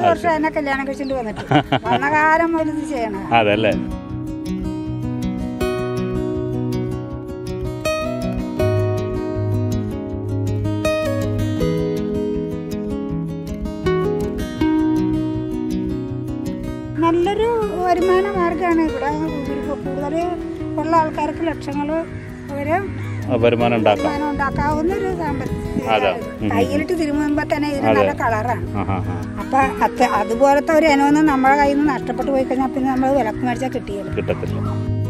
വർഷം എന്നെ കല്യാണം കഴിച്ചിട്ട് വന്നിട്ട് വന്ന കാലം മുതൽ ഇത് ചെയ്യണം അതല്ലേ നല്ലൊരു വരുമാന മാർഗമാണ് ഇവിടെ കൂടുതൽ ഉള്ള ആൾക്കാർക്ക് ലക്ഷങ്ങൾ അവര് ആ, വരുമാനം ഉണ്ടാക്കാം വരുമാനം ഉണ്ടാക്കാവുന്ന ഒരു സാമ്പത്തിക അതാ. ഉം. കയ്യിലിട്ട് തിരുമുമ്പോ തന്നെ ഇതിന് നല്ല കളറാണ് ആ ഹാ ഹാ അപ്പൊ അത് അതുപോലത്തെ ഒരു ഇനമൊന്നും നമ്മുടെ കയ്യിൽ നിന്ന് നഷ്ടപ്പെട്ടു പോയി കഴിഞ്ഞാൽ പിന്നെ നമ്മൾ വിലക്ക് മേടിച്ചാൽ കിട്ടിയല്ലോ കിട്ടത്തില്ല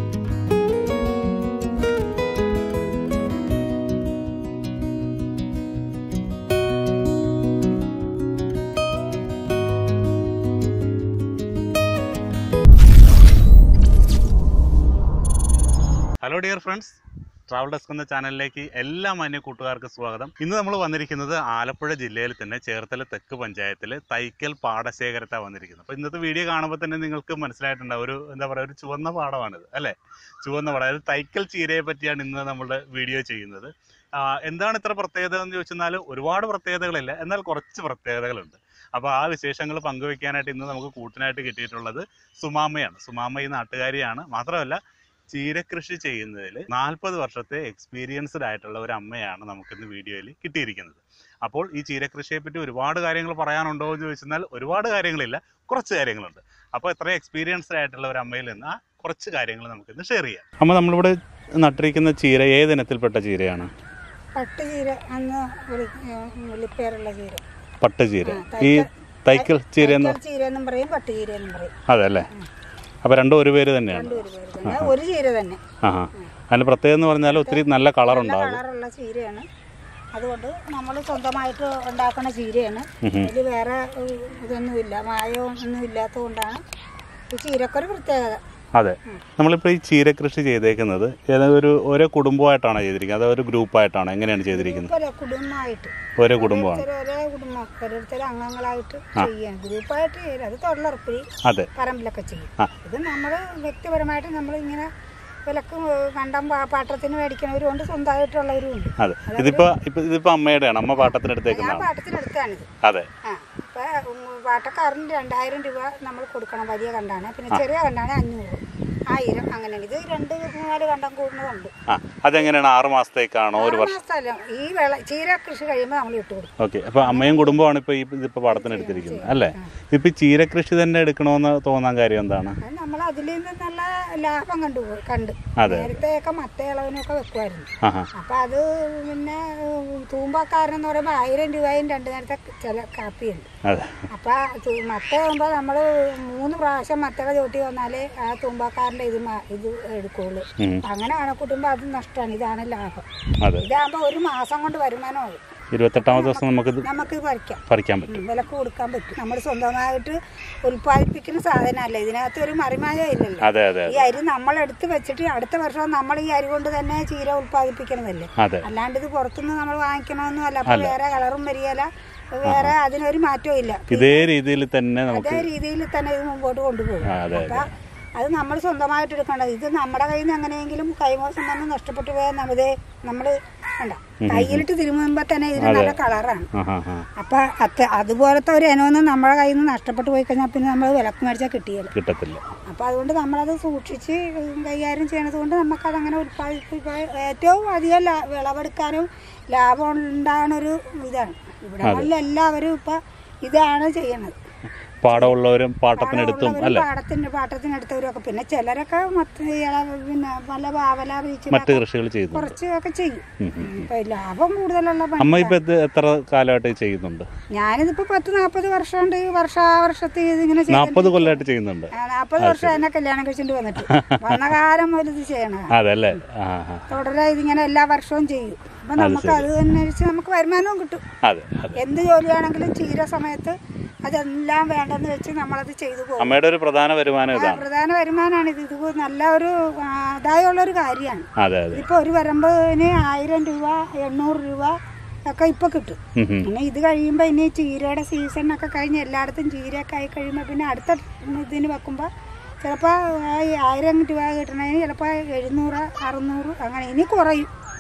hello dear friends travel desk എന്ന ചാനലിലേക്ക് എല്ലാ മാന്യ കൂട്ടുകാർക്കും സ്വാഗതം ഇന്ന് നമ്മൾ വന്നിരിക്കുന്നത് ആലപ്പുഴ ജില്ലയിൽ തന്നെ ചേർത്തല തെക്ക് പഞ്ചായത്തിൽ തൈക്കൽ പാടശേഖരത്താണ് വന്നിരിക്കുന്നത് അപ്പോൾ ഇന്നത്തെ വീഡിയോ കാണുമ്പോൾ തന്നെ നിങ്ങൾക്ക് മനസ്സിലായിട്ടുണ്ടാവും ഒരു എന്താ പറയുക ഒരു ചുവന്ന പാടമാണിത് അല്ലേ ചുവന്ന പാടം അതായത് തൈക്കൽ ചീരയെ പറ്റിയാണ് ഇന്ന് നമ്മുടെ വീഡിയോ ചെയ്യുന്നത് ആ, എന്താണ് ഇത്ര പ്രത്യേകത എന്ന് ചോദിച്ചെന്നാൽ ഒരുപാട് പ്രത്യേകതകളില്ല എന്നാൽ കുറച്ച് പ്രത്യേകതകളുണ്ട് അപ്പോൾ ആ വിശേഷങ്ങൾ പങ്കുവെക്കാനായിട്ട് ഇന്ന് നമുക്ക് കൂട്ടിനായിട്ട് കിട്ടിയിട്ടുള്ളത് സുമാമയാണ് സുമാമ ഈ നാട്ടുകാരിയാണ് മാത്രമല്ല ചീരകൃഷി ചെയ്യുന്നതിൽ നാൽപ്പത് വർഷത്തെ എക്സ്പീരിയൻസ്ഡ് ആയിട്ടുള്ള ഒരു അമ്മയാണ് നമുക്കിന്ന് വീഡിയോയിൽ കിട്ടിയിരിക്കുന്നത് അപ്പോൾ ഈ ചീരകൃഷിയെ പറ്റി ഒരുപാട് കാര്യങ്ങൾ പറയാനുണ്ടോ എന്ന് ചോദിച്ചാൽ ഒരുപാട് കാര്യങ്ങളില്ല കുറച്ച് കാര്യങ്ങളുണ്ട് അപ്പോൾ ഇത്രയും എക്സ്പീരിയൻസ്ഡ് ആയിട്ടുള്ള ഒരു അമ്മയിൽ നിന്ന് ആ കുറച്ച് കാര്യങ്ങൾ നമുക്കിന്ന് ഷെയർ ചെയ്യാം അമ്മ നമ്മളിവിടെ നട്ടിരിക്കുന്ന ചീര ഏത് ഇനത്തിൽപ്പെട്ട ചീരയാണ് പട്ട് ചീര അന്ന് വിളി- വിളിപ്പേരുള്ള ചീര പട്ടുചീര ആ, ഈ തൈക്കൽ ചീര എന്ന് തൈക്കൽ ചീര എന്നും പറയും പട്ട് ചീര എന്നും പറയും അതെ അല്ലേ അപ്പോൾ രണ്ടും ഒരു പേര് തന്നെയാണ് രണ്ടുപേര് പേര് തന്നെ ഒരു ചീര തന്നെ ആ ആ അതിൻ്റെ പ്രത്യേകത എന്ന് പറഞ്ഞാൽ ഒത്തിരി നല്ല കളർ നല്ല ഉണ്ടാകും കളറുള്ള ചീരയാണ് അതുകൊണ്ട് നമ്മൾ സ്വന്തമായിട്ട് ഉണ്ടാക്കുന്ന ചീരയാണ് ഉം ഉം. ഇതിൽ വേറെ ഉം, ഇതൊന്നുമില്ല മായവും ഒന്നും ഇല്ലാത്തത് കൊണ്ടാണ് ഈ ചീരക്കൊരു പ്രത്യേകത അതെ നമ്മളിപ്പോൾ ഈ ചീര കൃഷി ചെയ്തേക്കുന്നത് ഏതാ ഒരു ഓരോ കുടുംബമായിട്ടാണോ ചെയ്തിരിക്കുന്നത് അതോ ഒരു ഗ്രൂപ്പായിട്ടാണോ എങ്ങനെയാണ് ചെയ്തിരിക്കുന്നത് പല കുടുംബമായിട്ട് ഓരോ കുടുംബമാണ് ഓരോരുത്തർ ഒരേ കുടുംബം ഓരോരുത്തർ അംഗങ്ങളായിട്ട് ചെയ്യാം ഗ്രൂപ്പായിട്ട് ചെയ്യില്ല അത് തൊഴിലുറപ്പിൽ അതെ പറമ്പിലൊക്കെ ചെയ്യും ആ. ഇത് നമ്മൾ വ്യക്തിപരമായിട്ട് നമ്മൾ ഇങ്ങനെ വിലക്ക് കണ്ടം പാ- പാട്ടത്തിന് മേടിക്കുന്നവരും ഉണ്ട് സ്വന്തമായിട്ടുള്ളവരും ഉണ്ട് അതെ ഇതിപ്പോൾ ഇപ്പം ഇതിപ്പോൾ അമ്മയുടെയാണ് അമ്മ ഞാൻ പാട്ടത്തിനെടുത്തേക്കുന്നതാണ് പാട്ടത്തിനെടുത്താണ് അതെ ആ ഇപ്പൊ ഉം, പാട്ടക്കാരന് രണ്ടായിരം രൂപ നമ്മൾ കൊടുക്കണം വലിയ കണ്ടാണ് പിന്നെ ചെറിയ കണ്ടാണ് അഞ്ഞൂറ് ആയിരം അങ്ങനെയാണ് ഇത് രണ്ട് മൂന്നാല് കണ്ടം കൂടുന്നതുണ്ട് ആ അതെങ്ങനെയാണ് ആറ് മാസത്തേക്കാണോ ഒരു വർഷം സ്ഥലം ഈ വിള ചീര കൃഷി കഴിയുമ്പോൾ നമ്മൾ ഇട്ട് കൊടുക്കും ഓക്കെ അപ്പോൾ അമ്മയും കുടുംബമാണ് ഇപ്പോൾ ഈ ഇതിപ്പോൾ പാടത്തിനെടുത്തിരിക്കുന്നത് അല്ലേ ഇപ്പോൾ ഈ ചീര കൃഷി തന്നെ എടുക്കണമെന്ന് തോന്നാൻ കാര്യം എന്താണ് അത് നമ്മൾ അതിൽ നിന്ന് നല്ല ലാഭം കണ്ടു കണ്ട് അതെ. നേരത്തെയൊക്കെ മറ്റേ ഇളവിനൊക്കെ വെക്കുമായിരുന്നു ആഹാ അപ്പൊ അത് പിന്നെ ഉം, തൂമ്പക്കാരനെന്ന് പറയുമ്പോൾ ആയിരം രൂപയും രണ്ട് നേരത്തെ ചില കാപ്പിയുണ്ട് അതെ അപ്പൊ തു- മത്ത ആകുമ്പോൾ നമ്മൾ മൂന്ന് പ്രാവശ്യം മത്തക ചോട്ടി വന്നാലേ ആ തൂമ്പക്കാരൻ്റെ ഇത് മ- ഇത് എടുക്കുള്ളൂ ഉം. അങ്ങനെ കണക്കൂട്ടുമ്പോൾ അത് നഷ്ടമാണ് ഇതാണ് ലാഭം അതെ ഇതാകുമ്പോൾ ഒരു മാസം കൊണ്ട് വരുമാനമാകും ഇരുപത്തെട്ടാമത്തെ ദിവസം നമുക്കിത് നമുക്ക് പറിക്കാം പറിക്കാൻ പറ്റും ഉം, വിലക്ക് കൊടുക്കാൻ പറ്റും നമ്മൾ സ്വന്തമായിട്ട് ഉൽപ്പാദിപ്പിക്കുന്ന സാധനമല്ല ഇതിനകത്ത് ഒരു മറിമായം ഇല്ലല്ലോ അതെ അതെ ഈ അരി നമ്മൾ എടുത്ത് വെച്ചിട്ട് അടുത്ത വർഷം നമ്മൾ ഈ അരി കൊണ്ട് തന്നെ ചീര ഉൽപ്പാദിപ്പിക്കണതല്ലേ അതെ അല്ലാണ്ട് ഇത് പുറത്തുനിന്ന് നമ്മൾ വാങ്ങിക്കണമൊന്നുമല്ല അപ്പൊ വേറെ കളറും വരികയില്ല വേറെ അതിനൊരു മാറ്റവും ഇല്ല ഇതേ രീതിയിൽ തന്നെ നമുക്ക് അതേ രീതിയിൽ തന്നെ ഇത് മുമ്പോട്ട് കൊണ്ടുപോകും ആ, അതെ അപ്പൊ അത് നമ്മൾ സ്വന്തമായിട്ട് എടുക്കേണ്ടത് ഇത് നമ്മുടെ കയ്യിൽ നിന്ന് എങ്ങനെയെങ്കിലും കൈമോശം വന്ന് നഷ്ടപ്പെട്ടു പോയാൽ നമ്മതേ നമ്മൾ കണ്ട കയ്യിലിട്ട് തിരുമുമ്പോ തന്നെ ഇതിന് നല്ല കളറാണ് ആ ഹാ ഹാ അപ്പൊ അത് അതുപോലത്തെ ഒരു ഇനമൊന്നും നമ്മുടെ കയ്യിൽ നിന്ന് നഷ്ടപ്പെട്ടു പോയി കഴിഞ്ഞാൽ പിന്നെ നമ്മൾ വിലക്ക് മേടിച്ചാൽ കിട്ടിയല്ലോ കിട്ടത്തില്ല അപ്പൊ അതുകൊണ്ട് നമ്മളത് സൂക്ഷിച്ച് കൈകാര്യം ചെയ്യണത് കൊണ്ട് നമുക്കത് അങ്ങനെ ഉൽപ്പാദിപ്പിക്കാൻ ഏറ്റവും അധികം ലാ- വിളവെടുക്കാനും ലാഭം ഉണ്ടാകുന്നൊരു ഇതാണ് ഇവിടെ എല്ലാവരും ഇപ്പൊ ഇതാണ് ചെയ്യണത് പാടമുള്ളവരും പാട്ടത്തിനെടുത്തും പാടമുള്ളവരും അല്ലേ പാടത്തിന് പാട്ടത്തിനെടുത്തവരും ഒക്കെ പിന്നെ ചിലരൊക്കെ മറ്റ് ഇള പിന്നെ പല പാവല മറ്റ് ബീച്ചിലൊക്കെ കൃഷികൾ ചെയ്യുന്നുണ്ട് കുറച്ചൊക്കെ ചെയ്യും ഇപ്പൊ ലാഭം കൂടുതലുള്ള പണി അമ്മ ഇപ്പൊ ഇത് എത്ര കാലമായിട്ട് ചെയ്യുന്നുണ്ട് ഞാനിതിപ്പോ പത്ത് നാൽപ്പത് വർഷം കൊണ്ട് വർഷാവർഷത്തിൽ ഇതിങ്ങനെ ചെയ്ത് നാൽപ്പത് കൊല്ലമായിട്ട് ചെയ്യുന്നുണ്ട് നാൽപ്പത് വർഷം എന്നെ കല്യാണം കഴിച്ചിട്ട് വന്നിട്ട് വന്ന കാലം മുതൽ ഇത് ചെയ്യണ അതെ അല്ലേ ആ ആ തുടരെ ഇതിങ്ങനെ എല്ലാ വർഷവും ചെയ്യും അപ്പൊ നമുക്ക് അത് അനുസരിച്ച് നമുക്ക് വരുമാനവും കിട്ടും അതെ അതെ എന്ത് ജോലിയാണെങ്കിലും ചീര സമയത്ത് അതെല്ലാം വേണ്ടെന്ന് വെച്ച് നമ്മളത് ചെയ്തു പോകും അമ്മയുടെ ഒരു പ്രധാന വരുമാനം ആ, ഇതാണ് പ്രധാന വരുമാനമാണ് ഇത് ഇത് നല്ല ഒരു ആദായമുള്ള ഒരു കാര്യമാണ് അതെ അതെ ഇപ്പൊ ഒരു വരമ്പിന് ആയിരം രൂപ എണ്ണൂറ് രൂപ ഒക്കെ ഇപ്പൊ കിട്ടും ഉം ഉം. പിന്നെ ഇത് കഴിയുമ്പോൾ ഇനി ചീരയുടെ സീസണൊക്കെ കഴിഞ്ഞ് എല്ലായിടത്തും ചീരയൊക്കെ ആയി കഴിയുമ്പോൾ പിന്നെ അടുത്ത ഇതിന് വെക്കുമ്പോൾ ചിലപ്പോൾ ഈ ആയിരം രൂപ കിട്ടണതിന് ചിലപ്പോൾ എഴുന്നൂറ് അറുന്നൂറ് അങ്ങനെ ഇനി കുറയും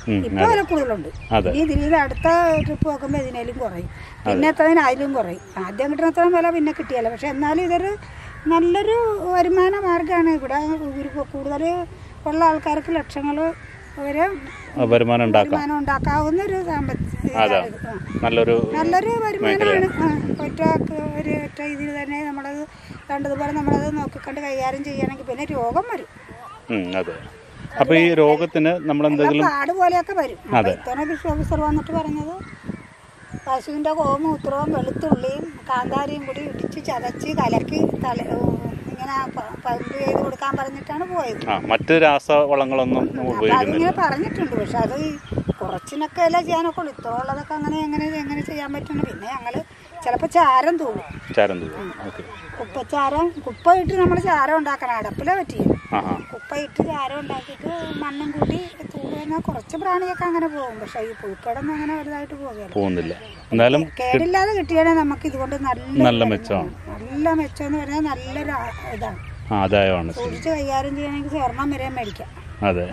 ഉം, ഇപ്പൊ വില കൂടുതലുണ്ട് അതെ. ഈ ഇതിൽ അടുത്ത ട്രിപ്പ് നോക്കുമ്പോൾ ഇതിനേലും കുറയും പിന്നെ എത്തതിന് അതിലും കുറയും ആദ്യം കിട്ടുന്നത്രയും വില പിന്നെ കിട്ടിയല്ല പക്ഷെ എന്നാലും ഇതൊരു നല്ലൊരു വരുമാന മാർഗ്ഗമാണ് ഇവിടെ ഒരു കൂടുതൽ ഉള്ള ആൾക്കാർക്ക് ലക്ഷങ്ങൾ വരെ ആ, വരുമാനം ഉണ്ടാക്കാം വരുമാനം ഉണ്ടാക്കാവുന്ന ഒരു സാമ്പത്തിക അതാ. ആ. നല്ലൊരു നല്ലൊരു വരുമാനമാണ് ആ, ഒറ്റ ഒരു ഒറ്റ ഇതിൽ തന്നെ നമ്മളത് കണ്ടതുപോലെ നമ്മളത് നോക്കിക്കണ്ട് കൈകാര്യം ചെയ്യണമെങ്കിൽ പിന്നെ രോഗം വരും ഉം, അതെ അപ്പൊ ഈ രോഗത്തിന് നമ്മൾ എന്തെങ്കിലും പാട് പോലെയൊക്കെ വരും അപ്പൊ ഇത്തവണ കൃഷി ഓഫീസർ വന്നിട്ട് പറഞ്ഞത് പശുവിൻ്റെ ഗോമൂത്രവും വെളുത്തുള്ളിയും കാന്താരിയും കൂടി ഇടിച്ച് ചതച്ച് കലക്കി തല ഇങ്ങനെ പ- പമ്പ് ചെയ്ത് കൊടുക്കാൻ പറഞ്ഞിട്ടാണ് പോയത് ആ മറ്റ് രാസവളങ്ങളൊന്നും അപ്പൊ ഉപയോഗിക്കുന്നില്ല അതിങ്ങനെ പറഞ്ഞിട്ടുണ്ട് പക്ഷെ അത് ഈ കുറച്ചിനൊക്കെ അല്ലേ ചെയ്യാനൊക്കെ ഉള്ളൂ ഇത്ര ഉള്ളതൊക്കെ അങ്ങനെ എങ്ങനെ എങ്ങനെ ചെയ്യാൻ പറ്റുന്നു പിന്നെ ഞങ്ങള് ചിലപ്പോൾ ചാരം തൂളും ചാരം ഓക്കെ കുപ്പച്ചാരം കുപ്പ ഇട്ട് നമ്മൾ ചാരം ഉണ്ടാക്കണം അടപ്പിലെ പറ്റിയത് ആ ആ കുപ്പ ഇട്ട് ചാരം ഉണ്ടാക്കിയിട്ട് മണ്ണും കൂട്ടി തൂള് കഴിഞ്ഞാൽ കുറച്ച് പ്രാണിയൊക്കെ അങ്ങനെ പോകും പക്ഷേ ഈ പുഴുക്കടൊന്നും അങ്ങനെ വലുതായിട്ട് പോകുകയില്ല പോകുന്നില്ല എന്തായാലും കേടില്ലാതെ കിട്ടിയാലേ നമുക്ക് ഇതുകൊണ്ട് നല്ല നല്ല മെച്ചമാണ് നല്ല മെച്ചം എന്ന് പറഞ്ഞാൽ നല്ലൊരു ആ- ഇതാണ് ആ ആദായമാണ് ശരി സൂക്ഷിച്ച് കൈകാര്യം ചെയ്യണമെങ്കിൽ സ്വർണം വരെ മേടിക്കാം അതെ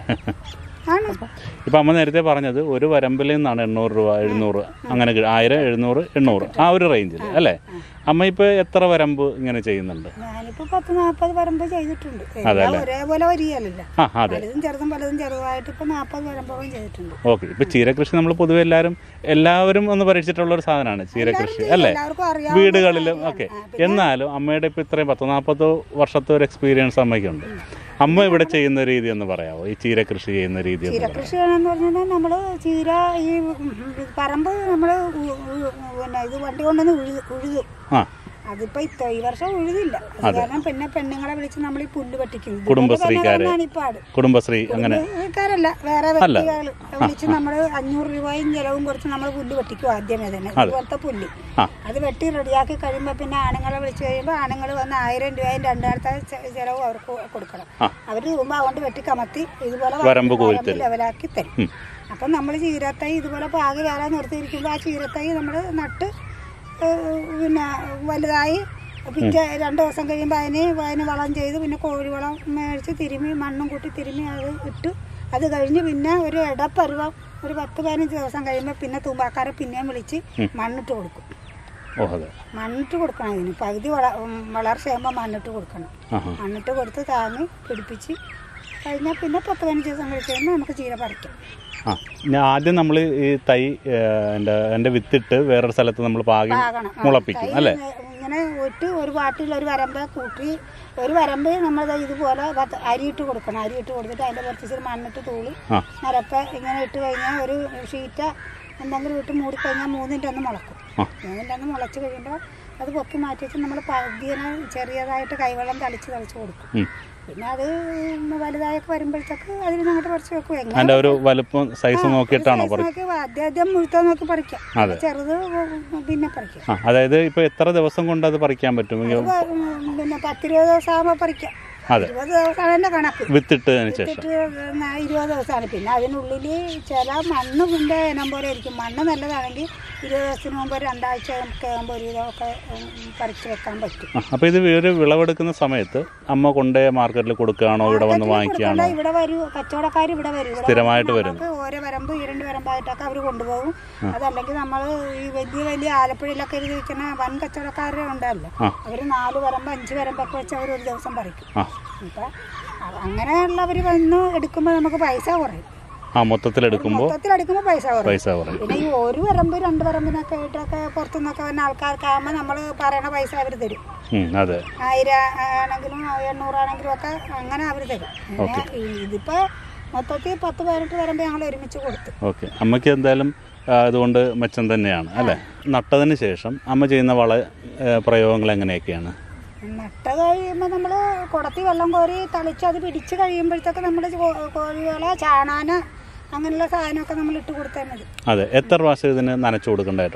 ആണ് ഇപ്പം അമ്മ നേരത്തെ പറഞ്ഞത് ഒരു വരമ്പിൽ നിന്നാണ് എണ്ണൂറ് രൂപ എഴുന്നൂറ് അങ്ങനെ കി- ആയിരം എഴുന്നൂറ് എണ്ണൂറ് ആ ഒരു റേഞ്ചിൽ അല്ലേ അമ്മ ഇപ്പോൾ എത്ര വരമ്പ് ഇങ്ങനെ ചെയ്യുന്നുണ്ട് ഞാനിപ്പോ പത്ത് നാൽപ്പത് പറമ്പ് ചെയ്തിട്ടുണ്ട് എല്ലാം ഒരേപോലെ വരികയല്ല ആ അതെ പലതും ചെറുതും പലതും ചെറുതായിട്ട് ഇപ്പൊ നാൽപ്പത് പറമ്പോളം ചെയ്തിട്ടുണ്ട് ഓക്കെ ഇപ്പം ചീരകൃഷി നമ്മൾ പൊതുവെ എല്ലാവരും എല്ലാവരും ഒന്ന് പരീക്ഷിച്ചിട്ടുള്ള ഒരു സാധനമാണ് ചീരകൃഷി അല്ലേ എല്ലാവർക്കും അറിയാം വീടുകളിലും ഒക്കെ എന്നാലും അമ്മയുടെ ഇപ്പം ഇത്രയും പത്ത് നാൽപ്പത് വർഷത്തെ ഒരു എക്സ്പീരിയൻസ് അമ്മയ്ക്കുണ്ട് അമ്മ ഇവിടെ ചെയ്യുന്ന രീതി എന്ന് പറയാമോ ഈ ചീരകൃഷി ചെയ്യുന്ന രീതി എന്ന് ചീര പറയാം കൃഷി ചെയ്യണമെന്ന് പറഞ്ഞാൽ നമ്മള് ചീര ഈ ഉം, പറമ്പ് നമ്മള് ഉ- ഉ- പിന്നെ ഇത് വണ്ടി കൊണ്ടുവന്ന് ഉഴുതു ഉഴുതും ആ അതിപ്പോ ഇത്ത ഈ വർഷം ഉഴുതില്ല അത് കാരണം പിന്നെ പെണ്ണുങ്ങളെ വിളിച്ച് നമ്മൾ ഈ പുല്ല് പറ്റിക്കും കുടുംബശ്രീക്കാര്. ഇപ്പാട് കുടുംബശ്രീ അങ്ങനെ ആൾക്കാരല്ല വേറെ വ്യക്തികൾ വിളിച്ച് നമ്മൾ അഞ്ഞൂറ് രൂപയും ചെലവും കൊടുത്ത് നമ്മൾ പുല്ല് വെട്ടിക്കും ആദ്യമേ തന്നെ ഇതുപോലത്തെ പുല്ല് ആ. അത് വെട്ടി റെഡിയാക്കി കഴിയുമ്പോൾ പിന്നെ ആണുങ്ങളെ വിളിച്ച് കഴിയുമ്പോൾ ആണുങ്ങൾ വന്ന് ആയിരം രൂപയും രണ്ടായിരത്തെ ചെ- ചെലവ് അവർക്ക് കൊടുക്കണം ആ. അവർ രൂപ അതുകൊണ്ട് വെട്ടി കമത്തി ഇതുപോലെ വരമ്പ് കോരി വരമ്പ് ലെവലാക്കി തരും ഉം. അപ്പം നമ്മൾ ചീരത്തൈ ഇതുപോലെ പാകി വേറെ നിർത്തിയിരിക്കുമ്പോൾ ആ ചീരത്തൈ നമ്മൾ നട്ട് ഏഹ്, പിന്നെ വലുതായി പിറ്റേ രണ്ട് ദിവസം കഴിയുമ്പോൾ അതിന് അതിന് വളം ചെയ്ത് പിന്നെ കോഴിവളം മേടിച്ച് തിരുമ്മി മണ്ണും കൂട്ടി തിരുമ്മി അത് ഇട്ട് അത് കഴിഞ്ഞ് പിന്നെ ഒരു ഇടപ്പരുവം ഒരു പത്ത് പതിനഞ്ച് ദിവസം കഴിയുമ്പോൾ പിന്നെ തൂമ്പാക്കാരെ പിന്നെയും വിളിച്ച് മണ്ണിട്ട് കൊടുക്കും ഓ അതെ മണ്ണിട്ട് കൊടുക്കണം അതിന് പകുതി വള ഉം, വളർച്ചയാകുമ്പോൾ മണ്ണിട്ട് കൊടുക്കണം ആ ആ മണ്ണിട്ട് കൊടുത്ത് താങ്ങി പിടിപ്പിച്ച് കഴിഞ്ഞാൽ പിന്നെ പത്ത് പതിനഞ്ച് ദിവസം കഴിച്ച് കഴിയുമ്പോൾ നമുക്ക് ചീര പറിക്കാം ആ ഞാൻ ആദ്യം നമ്മൾ ഈ തൈ ഏഹ്, എൻ്റെ എൻ്റെ വിത്തിട്ട് വേറൊരു സ്ഥലത്ത് നമ്മൾ പാകി പാകണം ആ, മുളപ്പിക്കും തൈ അല്ലേ ഇങ്ങനെ ഒട്ട് ഒരു പാട്ടിൽ ഒരു വരമ്പ് കൂട്ടി ഒരു വരമ്പ് നമ്മൾ ഇതുപോലെ പത്ത് അരിയിട്ട് കൊടുക്കണം അരിയിട്ട് കൊടുത്തിട്ട് അതിൻ്റെ കുറച്ച് ഇച്ചിരി മണ്ണിട്ട് തൂളി ആ നിരപ്പ് ഇങ്ങനെ ഇട്ട് കഴിഞ്ഞാൽ ഒരു ഷീറ്റ എന്തെങ്കിലും ഇട്ട് മൂടിക്കഴിഞ്ഞാൽ മൂന്നിൻ്റെ ഒന്ന് മുളക്കും ആ. മൂന്നിൻ്റെ ഒന്ന് മുളച്ച് കഴിയുമ്പോൾ അത് പൊക്കി മാറ്റി വെച്ച് നമ്മൾ പതിയെ ചെറിയതായിട്ട് കൈവെള്ളം തളിച്ച് തളിച്ച് കൊടുക്കും ഉം. പിന്നെ അത് വലുതായൊക്കെ വരുമ്പോഴത്തേക്ക് അതിൽ നിന്ന് അങ്ങോട്ട് പറിച്ച് വെക്കും എങ്ങനെ അതിൻ്റെ ഒരു വലുപ്പം സൈസ് നോക്കിയിട്ടാണോ പറി നോക്കി ആദ്യം ആദ്യം മുഴുത്ത നോക്കി പറിക്കാം അതെ. ചെറുത് പിന്നെ പറിക്കാം ആ അതായത് ഇപ്പോൾ എത്ര ദിവസം കൊണ്ട് അത് പറിക്കാൻ പറ്റും ഇപ്പൊ, ഉം, പിന്നെ പത്തിരുപത് ദിവസം ആകുമ്പോൾ പറിക്കാം അതെ ഇരുപത് ദിവസമാണ് എൻ്റെ കണക്ക് വിത്തിട്ടതിന് ശേഷം ഇട്ടിട്ട് ന- ഇരുപത് ദിവസമാണ് പിന്നെ അതിനുള്ളിൽ ചില മണ്ണ് ഇതിൻ്റെ ഇനം പോലെ ആയിരിക്കും മണ്ണ് നല്ലതാണെങ്കിൽ ഇരുപത് ദിവസത്തിന് മുമ്പ് ഒരു രണ്ടാഴ്ച ഒക്കെ ആകുമ്പോൾ ഒരു വിധമൊക്കെ ഉം, പറിച്ച് വെക്കാൻ പറ്റും ആ, അപ്പോൾ ഇത് ഒരു വിളവെടുക്കുന്ന സമയത്ത് അമ്മ കൊണ്ടേ മാർക്കറ്റിൽ കൊടുക്കുകയാണോ ഇവിടെ വന്ന് വാങ്ങിക്കുകയാണോ കൊടുക്കണ്ട, ഇവിടെ വരൂ കച്ചവടക്കാർ ഇവിടെ വരും ഇവിടെ സ്ഥിരമായിട്ട് വന്നിട്ട് നമുക്ക് ഓരോ വരമ്പ് ഈ രണ്ട് വരമ്പായിട്ടൊക്കെ അവർ കൊണ്ടുപോകും അതല്ലെങ്കിൽ നമ്മൾ ഈ വലിയ വലിയ ആലപ്പുഴയിലൊക്കെ എഴുതി വെക്കുന്ന വൻ കച്ചവടക്കാർ ഉണ്ടല്ലോ ആ. അവർ നാല് വരമ്പ് അഞ്ച് വരമ്പൊക്കെ വെച്ച് അവർ ഒരു ദിവസം പറിക്കും ആ അപ്പം അങ്ങനെയുള്ളവർ വന്ന് എടുക്കുമ്പോൾ നമുക്ക് പൈസ കുറയും ആ മൊത്തത്തിൽ എടുക്കുമ്പോൾ മൊത്തത്തിൽ എടുക്കുമ്പോൾ പൈസ കുറയും പൈസ കുറയും പിന്നെ ഈ ഒരു വരമ്പ് രണ്ട് വരമ്പിനൊക്കെ ആയിട്ടൊക്കെ പുറത്തുനിന്നൊക്കെ വന്ന ആൾക്കാർക്കാകുമ്പോൾ നമ്മൾ പറയണ പൈസ അവർ തരും ഉം, അതെ ആയിരം ആണെങ്കിലും എണ്ണൂറാണെങ്കിലും ഒക്കെ അങ്ങനെ അവർ തരും പിന്നെ ഈ- ഇതിപ്പോ മൊത്തത്തിൽ പത്ത് പതിനെട്ട് വരുമ്പോൾ ഞങ്ങൾ ഒരുമിച്ച് കൊടുത്തു ഓക്കെ അമ്മയ്ക്ക് എന്തായാലും ആ, അതുകൊണ്ട് മെച്ചം തന്നെയാണ് അല്ലേ നട്ടതിന് ശേഷം അമ്മ ചെയ്യുന്ന വള ഏ, പ്രയോഗങ്ങൾ എങ്ങനെയൊക്കെയാണ് നട്ട കഴിയുമ്പോൾ നമ്മൾ കുടത്തി വെള്ളം കോരി തളിച്ച് അത് പിടിച്ച് കഴിയുമ്പോഴത്തേക്ക് നമ്മൾ കോഴികളെ ചാണാന അങ്ങനെയുള്ള സാധനമൊക്കെ നമ്മൾ ഇട്ട് കൊടുത്താൽ മതി അതെ എത്ര പ്രാവശ്യം ഇതിന് നനച്ചു കൊടുക്കേണ്ടതായിട്ടുണ്ട്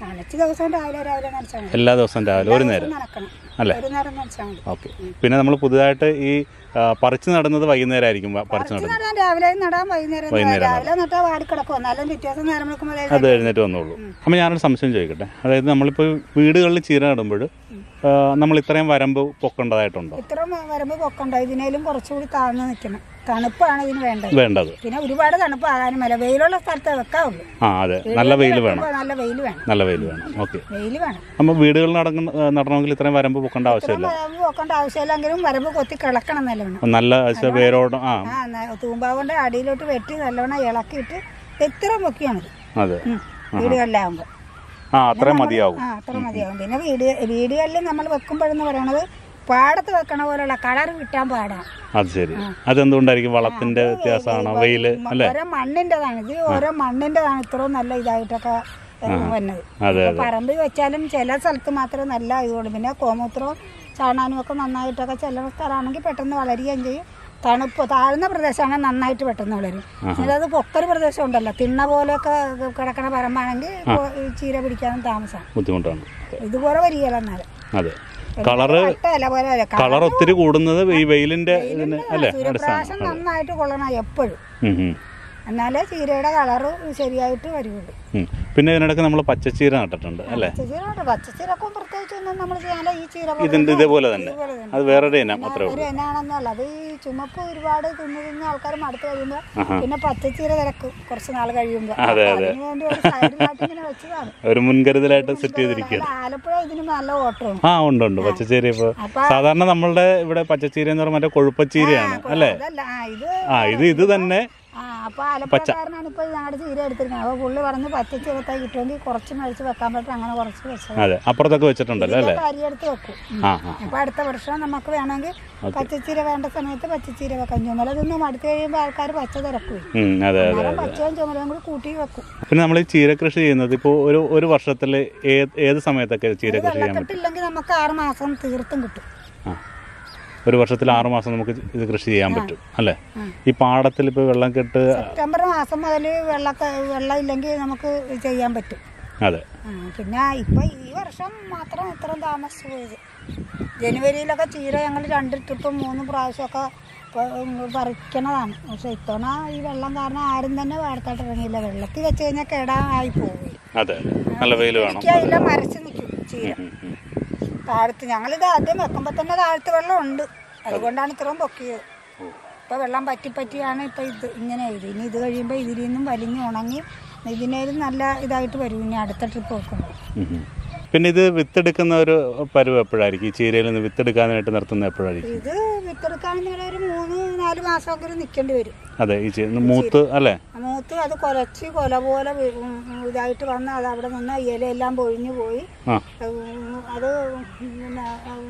നനച്ച് ദിവസവും രാവിലെ രാവിലെ നനച്ചാൽ മതി എല്ലാ ദിവസവും രാവിലെ ഒരു നേരം നനക്കണം അല്ലേ? ഒരു നേരം നനച്ചാൽ മതി ഓക്കെ പിന്നെ നമ്മൾ പുതുതായിട്ട് ഈ ആ, പറിച്ച് നടുന്നത് വൈകുന്നേരം ആയിരിക്കും പറിച്ച് പറിച്ച് നടുന്നത് നടാൻ രാവിലെ നടാൻ വൈകുന്നേരം വൈകുന്നേരം രാവിലെ നട്ടാൽ വാടി കിടക്കും എന്നാലും പിറ്റേസം നേരം വിളിക്കുമ്പോൾ അത് എഴുന്നേറ്റ് വന്നോളൂ അപ്പം ഞാനൊരു സംശയം ചോദിക്കട്ടെ അതായത് നമ്മളിപ്പോൾ വീടുകളിൽ ചീര നടുമ്പോൾ നമ്മൾ ഇത്രയും വരമ്പ് പൊക്കേണ്ടതായിട്ടുണ്ടോ ഇത്ര വരുമ്പോൾ പൊക്കണ്ടോ ഇതിനേലും കുറച്ചുകൂടി താഴ്ന്നു നിൽക്കണം തണുപ്പാണ് ഇതിന് വേണ്ടത് വേണ്ടത് പിന്നെ ഒരുപാട് തണുപ്പ് ആകാനും മേല വെയിലുള്ള സ്ഥലത്ത് വെക്കാവുള്ളൂ ആ അതെ നല്ല വെയിൽ വേണം വെക്കുമ്പോ നല്ല വെയിൽ വേണം നല്ല വെയിൽ വേണം ഓക്കെ വെയിൽ വേണം നമ്മൾ വീടുകളിൽ നടക്കുന്ന നടണമെങ്കിൽ ഇത്രയും വരമ്പ് പൊക്കേണ്ട ആവശ്യമില്ല വരമ്പ് വെക്കേണ്ട ആവശ്യമില്ലെങ്കിലും വരമ്പ് കൊത്തി കിളക്കണം നല്ലവണ്ണം നല്ല വെച്ചാൽ വേരോട് ആ ആ ന- തൂമ്പാവുകൊണ്ട് അടിയിലോട്ട് വെട്ടി നല്ലവണ്ണം ഇളക്കിയിട്ട് എത്ര പൊക്കിയാണിത് അതെ ഉം. വീടുകളിലാവുമ്പോൾ ആ അത്രയും മതിയാവും ആ അത്ര മതിയാവും പിന്നെ വീട് വീടുകളിൽ നമ്മൾ വെക്കുമ്പോഴെന്ന് പറയണത് പാടത്ത് വെക്കണ പോലുള്ള കളർ കിട്ടാൻ പാടാണ് അത് ശരി അതെന്തുകൊണ്ടായിരിക്കും വളത്തിന്റെ വ്യത്യാസമാണോ വെയിൽ അല്ലേ ഓരോ മണ്ണിൻ്റെതാണ് ഇത് ഓരോ മണ്ണിൻ്റെതാണ് ഇത്രയും നല്ല ഇതായിട്ടൊക്കെ ഏ, വന്നത് അതെ ഇപ്പൊ പറമ്പിൽ വെച്ചാലും ചില സ്ഥലത്ത് മാത്രമേ നല്ല ഇതുള്ളൂ പിന്നെ കോമൂത്രവും ചാണാനും ഒക്കെ നന്നായിട്ടൊക്കെ ചില സ്ഥലമാണെങ്കിൽ പെട്ടെന്ന് വളരുകയും ചെയ്യും തണുപ്പ് താഴ്ന്ന പ്രദേശമാണെങ്കിൽ നന്നായിട്ട് പെട്ടെന്ന് വളരും അതായത് പൊക്കൽ പ്രദേശം ഉണ്ടല്ലോ തിണ്ണ പോലെയൊക്കെ കിടക്കണ പറമ്പാണെങ്കിൽ കൊ- ഈ ചീര പിടിക്കാനും താമസമാണ് ബുദ്ധിമുട്ടാണ് ഇതുപോലെ വരികയില്ല എന്നാലും അതെ കളറ് ഇല പോലെ അല്ല. കളർ ഒത്തിരി കൂടുന്നത് ഈ വെയിലിന്റെ ഇതിന് അല്ലേ സൂര്യപ്രകാശം നന്നായിട്ട് കൊള്ളണം എപ്പോഴും ഉം, ഉം, എന്നാലേ ചീരയുടെ കളറ് ശരിയായിട്ട് വരുള്ളൂ ഉം. പിന്നെ ഇതിനിടയ്ക്ക് നമ്മൾ പച്ചച്ചീര നട്ടിട്ടുണ്ട് അല്ലേ പച്ചച്ചീര പച്ചച്ചീരക്കും പ്രത്യേകിച്ച് ഒന്നും നമ്മൾ ചെയ്യാനില്ല ഈ ചീര പോലെ ഇതിന്റെ ഇതേപോലെ തന്നെ ഇതുപോലെ തന്നെ. അത് വേറൊരു ഇനം അത്രേ ഉള്ളൂ ഒരു എന്നാണെന്നല്ല അത് ഈ ചുമപ്പ് ഒരുപാട് തിന്നു തിന്ന് ആൾക്കാർ മടുത്ത് കഴിയുമ്പോൾ ആഹാ. പിന്നെ പച്ചച്ചീര തിരക്കും കുറച്ച് നാൾ കഴിയുമ്പോൾ അതെ, അതെ. അതിന് വേണ്ടി ഒരു സൈഡിലായിട്ട് ഇങ്ങനെ വെച്ചതാണ് ഒരു മുൻകരുതലായിട്ട് സെറ്റ് ചെയ്തിരിക്കുകയാണ് അല്ല, ആലപ്പുഴ ഇതിന് നല്ല ഓട്ടമാണ് ആ ഉണ്ട് ഉണ്ട് പച്ചച്ചീര ഇപ്പോൾ അപ്പൊ സാധാരണ നമ്മളുടെ ഇവിടെ പച്ചച്ചീര എന്ന് പറയുമ്പോൾ മറ്റേ കൊഴുപ്പച്ചീരയാണ് അല്ലേ അതല്ല ആ ഇത് ആ ഇത് ഇത് തന്നെ ആ അപ്പൊ ആലപ്പുഴക്കാരനാണ് ഇപ്പൊ ഞങ്ങളുടെ ചീര എടുത്തിരിക്കുന്നത് അപ്പൊ പുള്ളി പറഞ്ഞ് പച്ചച്ചീരത്തായി കിട്ടുമെങ്കിൽ കുറച്ച് മേടിച്ച് വെക്കാൻ പറ്റും അങ്ങനെ കുറച്ച് വെച്ചത് അതെ അപ്പുറത്തൊക്കെ വെച്ചിട്ടുണ്ടല്ലോ അല്ലേ അരി എടുത്ത് വെക്കും ഉം. ആ ആ അപ്പൊ അടുത്ത വർഷം നമുക്ക് വേണമെങ്കിൽ പച്ചച്ചീര വേണ്ട സമയത്ത് പച്ചച്ചീര വെക്കാം ചുമല തിന്നും അടുത്ത് കഴിയുമ്പോൾ ആൾക്കാർ പച്ച തിരക്കും ഉം, അതെ അതെ അന്നേരം പച്ചയും ചുമലയും കൂടി കൂട്ടി വെക്കും പിന്നെ നമ്മൾ ഈ ചീര കൃഷി ചെയ്യുന്നത് ഇപ്പോൾ ഒരു ഒരു വർഷത്തിൽ ഏത് ഏത് സമയത്തൊക്കെ ചീര കൃഷി ചെയ്യാൻ പറ്റും വെള്ളക്കെട്ടില്ലെങ്കിൽ നമുക്ക് ആറ് മാസം തീർത്തും കിട്ടും ആ ഒരു വർഷത്തിൽ ആറ് മാസം നമുക്ക് ഇത് കൃഷി ചെയ്യാൻ പറ്റും അല്ലേ ഉം. ഈ പാടത്തിൽ ഇപ്പോൾ വെള്ളം കെട്ട് സെപ്റ്റംബർ മാസം മുതൽ വെള്ളക്ക വെള്ളം ഇല്ലെങ്കിൽ നമുക്ക് ചെയ്യാൻ പറ്റും അതെ ആ, പിന്നെ ഇപ്പൊ ഈ വർഷം മാത്രം ഇത്രയും താമസിച്ചു പോയത് ജനുവരിയിലൊക്കെ ചീര ഞങ്ങൾ രണ്ട് ട്രിപ്പും മൂന്ന് പ്രാവശ്യമൊക്കെ പ- ഉം, പറിക്കണതാണ് പക്ഷെ ഇത്തവണ ഈ വെള്ളം കാരണം ആരും തന്നെ വാർത്തായിട്ട് ഇറങ്ങിയില്ല വെള്ളത്തിൽ വെച്ച് കഴിഞ്ഞാൽ കേടായി പോവുകയും അതെ അതെ നല്ല വെയിൽ വേണം എനിക്കതില്ല മരച്ച് നിൽക്കും ചീര ഉം, ഉം. താഴത്ത് ഞങ്ങളിത് ആദ്യം വെക്കുമ്പോൾ തന്നെ താഴത്ത് വെള്ളം ഉണ്ട് അതുകൊണ്ടാണ് ഇത്രയും പൊക്കിയത് ഇപ്പൊ വെള്ളം പറ്റി പറ്റിയാണ് ഇപ്പൊ ഇത് ഇങ്ങനെ ഇത് ഇനി ഇത് കഴിയുമ്പോൾ ഇതിൽ നിന്നും വലിഞ്ഞ് ഉണങ്ങി ഇതിനേലും നല്ല ഇതായിട്ട് വരും ഇനി അടുത്ത ട്രിപ്പ് വെക്കുമ്പോൾ ഉം, ഉം. പിന്നെ ഇത് വിത്തെടുക്കുന്ന ഒരു പരുവ് എപ്പോഴായിരിക്കും ഈ ചീരയിൽ നിന്ന് വിത്തെടുക്കാനായിട്ട് നിർത്തുന്നത് എപ്പോഴായിരിക്കും ഇത് വിത്തെടുക്കാണെങ്കിൽ ഒരു മൂന്ന് നാല് മാസമൊക്കെ നിൽക്കേണ്ടി വരും അതെ ഈ ചീ- മൂത്ത് അല്ലേ മൂത്ത് അത് കുലച്ച് കൊല പോലെ വി- ഉം, ഇതായിട്ട് വന്ന് അത് അവിടെ നിന്ന് ഇലയെല്ലാം പൊഴിഞ്ഞു പോയി ആ ഉം, അത് പിന്നെ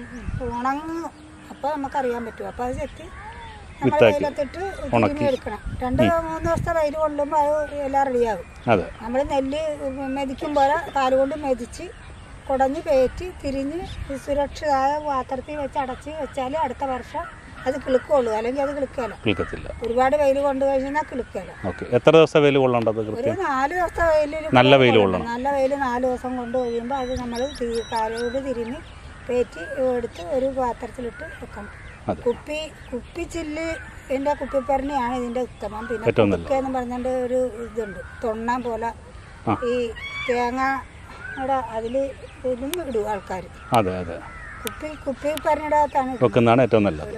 ഉണങ്ങും അപ്പോൾ നമുക്കറിയാൻ പറ്റും അപ്പോൾ അത് ചെത്തി നമ്മൾ വിത്താക്കി. വെയിലത്തിട്ട് തിരുമ്മി എടുക്കണം രണ്ട് മൂന്ന് ദിവസത്തെ വെയിൽ കൊള്ളുമ്പോൾ അത് എല്ലാം റെഡിയാകും അതെ നമ്മൾ നെല്ല് മെതിക്കുമ്പോൾ കാലുകൊണ്ട് മെതിച്ച് കുടഞ്ഞ് പേറ്റി തിരിഞ്ഞ് സുരക്ഷിതമായ പാത്രത്തിൽ വെച്ച് അടച്ച് വെച്ചാൽ അടുത്ത വർഷം അത് കിളുക്കുള്ളൂ അല്ലെങ്കിൽ അത് കിളുക്കുകയില്ല കിളിക്കത്തില്ല ഒരുപാട് വെയിൽ കൊണ്ടു കഴിഞ്ഞാൽ കിളുക്കുകയില്ല ഓക്കെ എത്ര ദിവസം വെയിൽ കൊള്ളേണ്ടത് ഒരു കൃത്യം നാല് ദിവസത്തെ വെയിലിൽ നല്ല വെയിൽ കൊള്ളണം നല്ല വെയിൽ നാല് ദിവസം കൊണ്ട് കഴിയുമ്പോൾ അത് നമ്മൾ കാലോട് തിരിഞ്ഞ് പേറ്റി എടുത്ത് ഒരു പാത്രത്തിലിട്ട് വെക്കണം അതെ. കുപ്പി കുപ്പി ചില്ല് ഇതിൻ്റെ കുപ്പിപ്പരണിയാണ് ഇതിൻ്റെ ഉത്തമം പിന്നെ ഏറ്റവും നല്ലത്. കുടുക്ക എന്ന് പറഞ്ഞിട്ട് ഒരു ഇതുണ്ട് തൊണ്ണ പോലെ ആ. ഈ തേങ്ങയുടെ അതിൽ ഇതും ഇടും ആൾക്കാർ അതെ അതെ കുപ്പി കുപ്പിപ്പരണിയുടെ അകത്താണ് ഇടുന്നത്. വെക്കുന്നതാണ് ഏറ്റവും നല്ലത്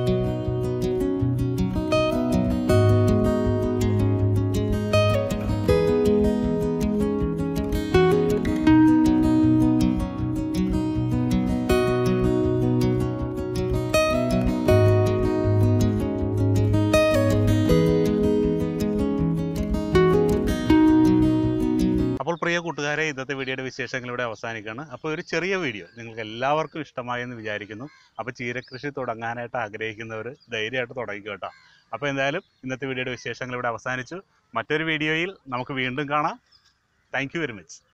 അപ്പോൾ പ്രിയ കൂട്ടുകാരെ ഇന്നത്തെ വീഡിയോയുടെ വിശേഷങ്ങൾ ഇവിടെ അവസാനിക്കുകയാണ് അപ്പോൾ ഒരു ചെറിയ വീഡിയോ നിങ്ങൾക്ക് എല്ലാവർക്കും ഇഷ്ടമായി എന്ന് വിചാരിക്കുന്നു അപ്പോൾ ചീരകൃഷി തുടങ്ങാനായിട്ട് ആഗ്രഹിക്കുന്നവർ ധൈര്യമായിട്ട് തുടങ്ങിക്കോ കേട്ടോ അപ്പോൾ എന്തായാലും ഇന്നത്തെ വീഡിയോയുടെ വിശേഷങ്ങൾ ഇവിടെ അവസാനിച്ചു മറ്റൊരു വീഡിയോയിൽ നമുക്ക് വീണ്ടും കാണാം താങ്ക് യു വെരി മച്ച്